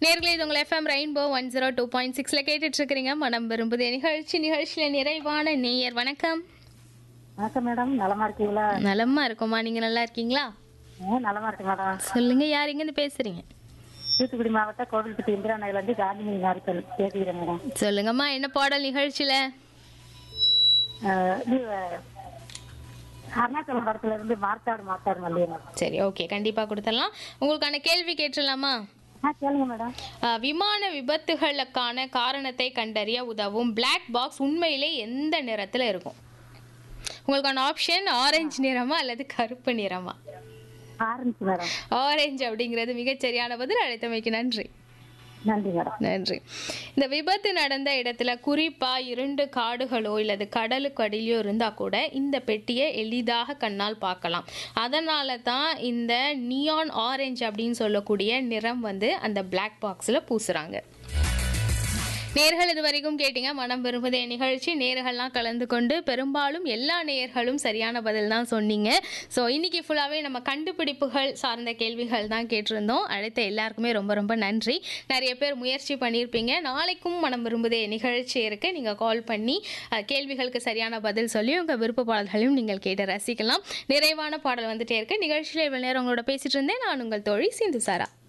நேர்களே இது உங்கள் FM rainbow one zero two point சிக்ஸில் கேட்டுட்டு இருக்கிறீங்க மனம் விரும்புதே நிகழ்ச்சி நிகழ்ச்சியில் நிறைவான நேயர் வணக்கம் வணக்கம் மேடம் நலமா இருக்கீங்களா நலமா இருக்கோமா நீங்க நல்லா இருக்கீங்களா ஆ, நலமா இருக்கு மேடம் சொல்லுங்க யார் இங்கேருந்து பேசுறீங்க தூத்துக்குடி மாவட்டம் கோவில்பட்டி இந்திரா நகர்ல இருந்து காந்திமணி நாட்கள் பேசுகிறேன் மேடம் சொல்லுங்கம்மா என்ன பாடல் நிகழ்ச்சியில ஆ, இது அஹ், அருணாச்சலம் படத்துல இருந்து மார்த்தாடு மார்த்தாடு மல்லிகை மேடம் சரி ஓகே கண்டிப்பா கொடுத்துடலாம் உங்களுக்கான கேள்வி கேட்டுடலாமா ஆ கேளுங்க மேடம் அஹ், விமான விபத்துகளுக்கான காரணத்தை கண்டறிய உதவும் பிளாக் பாக்ஸ் உண்மையிலே எந்த நிறத்துல இருக்கும் உங்களுக்கான ஆப்ஷன் ஆரஞ்சு நிறமா அல்லது கருப்பு நிறமா ஆரஞ்சு மேடம் ஆரஞ்சு அப்படிங்கிறது மிகச்சரியான பதில் அழைத்தமைக்கு நன்றி நன்றி மேடம் நன்றி இந்த விபத்து நடந்த இடத்துல குறிப்பா இரண்டு காடுகளோ இல்லது கடலுக்கு அடியிலோ இருந்தா கூட இந்த பெட்டியை எளிதாக கண்ணால் பார்க்கலாம் அதனால தான் இந்த நியான் ஆரஞ்சு அப்படின்னு சொல்லக்கூடிய நிறம் வந்து அந்த பிளாக் பாக்ஸில் பூசுறாங்க நேர்கள் இது வரைக்கும் கேட்டீங்க மனம் விரும்புதே நிகழ்ச்சி நேர்கள்லாம் கலந்து கொண்டு பெரும்பாலும் எல்லா நேயர்களும் சரியான பதில் தான் சொன்னீங்க ஸோ இன்னைக்கு ஃபுல்லாகவே நம்ம கண்டுபிடிப்புகள் சார்ந்த கேள்விகள் தான் கேட்டிருந்தோம் அழைத்த எல்லாருக்குமே ரொம்ப ரொம்ப நன்றி நிறைய பேர் முயற்சி பண்ணியிருப்பீங்க நாளைக்கும் மனம் விரும்புதே நிகழ்ச்சி இருக்கு நீங்கள் கால் பண்ணி அஹ், கேள்விகளுக்கு சரியான பதில் சொல்லி உங்கள் விருப்ப பாடல்களையும் நீங்கள் கேட்டு ரசிக்கலாம் நிறைவான பாடல் வந்துட்டே இருக்கு நிகழ்ச்சியில் இவ்வளோ நேரம் உங்களோட பேசிட்டு இருந்தேன் நான் உங்கள் தோழி சிந்து சாரா